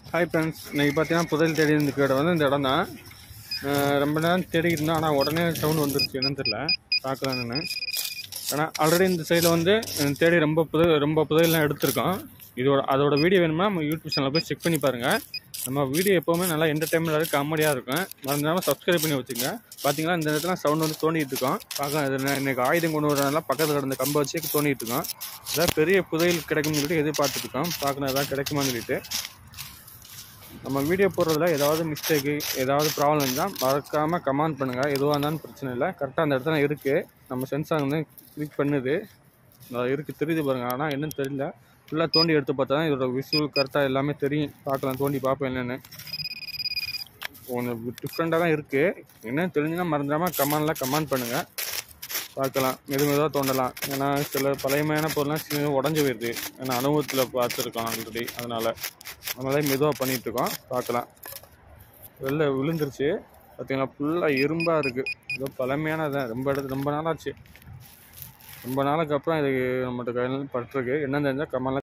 hi friends இன்னைக்கு பார்த்தீங்கன்னா புதையல் தேடி இருந்த கேட வந்து இந்த இடம் தான் ரொம்ப நேரம் தேடிக்கிட்டு இருந்தோம் ஆனால் உடனே சவுண்ட் வந்துருச்சு என்னன்னு தெரியல பார்க்கலான்னு ஆனால் ஆல்ரெடி இந்த சைடில் வந்து அஹ், தேடி ரொம்ப புத ரொம்ப புதையல்லாம் எடுத்திருக்கோம் இதோட அதோட வீடியோ வேணுமா நம்ம யூடியூப் சேனலில் போய் செக் பண்ணி பாருங்கள் நம்ம வீடியோ எப்போவுமே நல்லா என்டர்டைன்மெண்ட்டாக காமெடியாக இருக்கும் மறந்துடாமல் சப்ஸ்கிரைப் பண்ணி வச்சுங்க பார்த்தீங்கன்னா இந்த இடத்துல சவுண்ட் வந்து தோண்டிட்டு இருக்கோம் பார்க்க இது என்ன- இன்னைக்கு ஆயுதம் கொண்டு வரனால பக்கத்தில் கிடந்த கம்பை வச்சு தோண்டிட்டு இருக்கோம் அதாவது பெரிய புதையல் கிடைக்கும்னு சொல்லிட்டு எதிர்பார்த்துட்டு இருக்கோம் பார்க்கணும் எதாவது கிடைக்குமான்னு சொல்லிட்டு நம்ம வீடியோ போடுறதுல ஏதாவது மிஸ்டேக்கு ஏதாவது ப்ராப்ளம் இருந்தால் மறக்காமல் கமெண்ட் பண்ணுங்கள் எதுவாக இருந்தாலும் பிரச்சனை இல்லை கரெக்டாக அந்த இடத்துல இருக்குது நம்ம சென்சார் வந்து கிளிக் பண்ணுது இருக்குது தெரியுது பாருங்கள் ஆனால் என்னன்னு தெரியல ஃபுல்லாக தோண்டி எடுத்து பார்த்தா தான் இதோட விஷுவல் கரெக்டாக எல்லாமே தெரியும் பார்க்கலாம் தோண்டி பார்ப்போம் என்னென்னு கொஞ்சம் டிஃப்ரெண்ட்டாக தான் இருக்குது என்னன்னு தெரிஞ்சுன்னா மறந்துடாமல் கமெண்டில் கமெண்ட் பண்ணுங்கள் பார்க்கலாம் மெது மெதுவாக தோண்டலாம் ஏன்னா சில பழையமையான பொருள்லாம் சில உடஞ்சி போயிடுது ஏன்னா அனுபவத்தில் பார்த்துருக்கோம் ஆல்ரெடி அதனால் அதனால மெதுவாக பண்ணிகிட்ருக்கோம் பார்க்கலாம் வெளில விழுந்துருச்சு பார்த்தீங்களா ஃபுல்லாக இரும்பாக இருக்குது ஏதோ பழமையானதான் ரொம்ப இடத்து ரொம்ப நாளாச்சு ரொம்ப நாளுக்கு அப்புறம் இது நம்மகிட்ட கையில் பட்டிருக்கு என்னன்னு தெரிஞ்சால் கமெண்ட்ல